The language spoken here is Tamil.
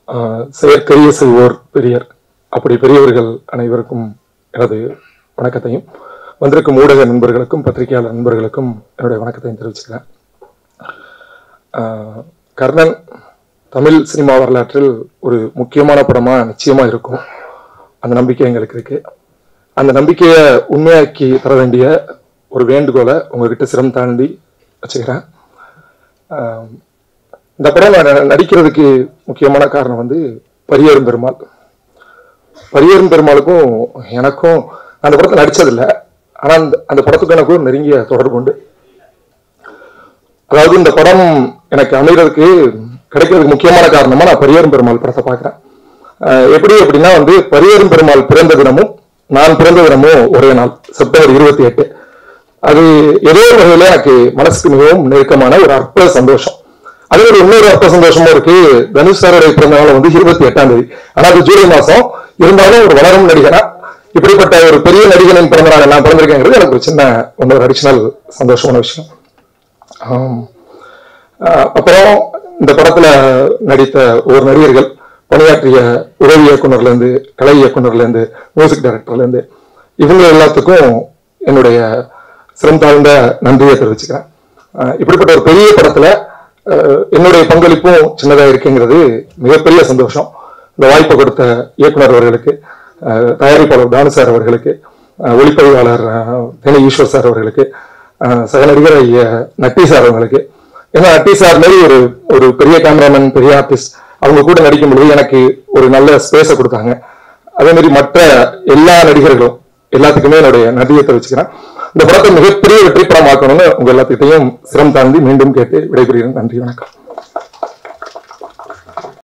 ஆஹ் செயற்கரிய செய்வோர் பெரியர் அப்படி பெரியவர்கள் அனைவருக்கும் எனது வணக்கத்தையும் வந்திருக்கும் ஊடக நண்பர்களுக்கும் பத்திரிகையாளர் நண்பர்களுக்கும் என்னுடைய வணக்கத்தையும் தெரிவிச்சுக்கிறேன் ஆஹ் கர்ணன் தமிழ் சினிமா வரலாற்றில் ஒரு முக்கியமான படமா நிச்சயமா இருக்கும் அந்த நம்பிக்கை எங்களுக்கு இருக்கு அந்த நம்பிக்கையை உண்மையாக்கி தர வேண்டிய ஒரு வேண்டுகோளை உங்ககிட்ட சிரம் தாண்டி வச்சுக்கிறேன் ஆஹ் இந்த படம் நான் ந- நடிக்கிறதுக்கு முக்கியமான காரணம் வந்து பரியரும் பெருமாள் பரியரும் பெருமாளுக்கும் எனக்கும் நான் அந்த படத்தை நடிச்சதில்லை ஆனா அந்த அந்த படத்துக்கு எனக்கும் ஒரு நெருங்கிய தொடர்பு உண்டு அதாவது இந்த படம் எனக்கு அமைகிறதுக்கு கிடைக்கிறதுக்கு முக்கியமான காரணமா நான் பரியரும் பெருமாள் படத்தை பார்க்கிறேன் அஹ் எப்படி அப்படின்னா வந்து பரியரும் பெருமாள் பிறந்த தினமும் நான் பிறந்த தினமும் ஒரே நாள் செப்டம்பர் இருபத்தி எட்டு அது ஏதோ ஒரு வகையில எனக்கு மனசுக்கு மிகவும் நெருக்கமான ஒரு அற்ப சந்தோஷம் அதே ஒரு இன்னொரு அற்ப சந்தோஷமும் இருக்கு தனுஷ் சாரோட பிறந்த நாள் வந்து இருபத்தி எட்டாம் தேதி ஆனா அது ஜூலை மாசம் இருந்தாலும் ஒரு வளரும் நடிகனா இப்படிப்பட்ட ஒரு பெரிய நடிகனின் பிறந்த நாள் நான் பிறந்திருக்கேங்கிறது எனக்கு ஒரு சின்ன ஒன்று அடிஷனல் சந்தோஷமான விஷயம் ஆம். ஆஹ் அப்புறம் இந்த படத்துல நடித்த ஒரு நடிகர்கள் பணியாற்றிய உதவி இயக்குனர்ல இருந்து கலை இயக்குனர்ல இருந்து மியூசிக் டைரக்டர்ல இருந்து இவங்க எல்லாத்துக்கும் என்னுடைய சிரம் தாழ்ந்த நன்றியை தெரிவிச்சுக்கிறேன் ஆஹ் இப்படிப்பட்ட ஒரு பெரிய படத்துல ஆஹ் என்னுடைய பங்களிப்பும் சின்னதா இருக்குங்கிறது மிகப்பெரிய சந்தோஷம் இந்த வாய்ப்பு கொடுத்த இயக்குனர் அவர்களுக்கு ஆஹ் தயாரிப்பாளர் தானு சார் அவர்களுக்கு ஆஹ் ஒளிப்பதிவாளர் ஆஹ் தேனி ஈஸ்வர் சார் அவர்களுக்கு ஆஹ் சக நடிகர் ஐயா நட்டி சார் அவங்களுக்கு ஏன்னா நட்டி சார் மாதிரி ஒரு ஒரு பெரிய கேமராமேன் பெரிய ஆர்டிஸ்ட் அவங்க கூட நடிக்கும் பொழுது எனக்கு ஒரு நல்ல ஸ்பேஸை கொடுத்தாங்க அதே மாதிரி மற்ற எல்லா நடிகர்களும் எல்லாத்துக்குமே என்னுடைய நன்றியை தெரிவிச்சுக்கிறேன் இந்த படத்தை மிகப்பெரிய வெற்றி படமாக்கணும்னு உங்க எல்லாத்துக்கிட்டையும் சிரம் தாண்டி மீண்டும் கேட்டு விடைபெறுகிறேன் நன்றி வணக்கம்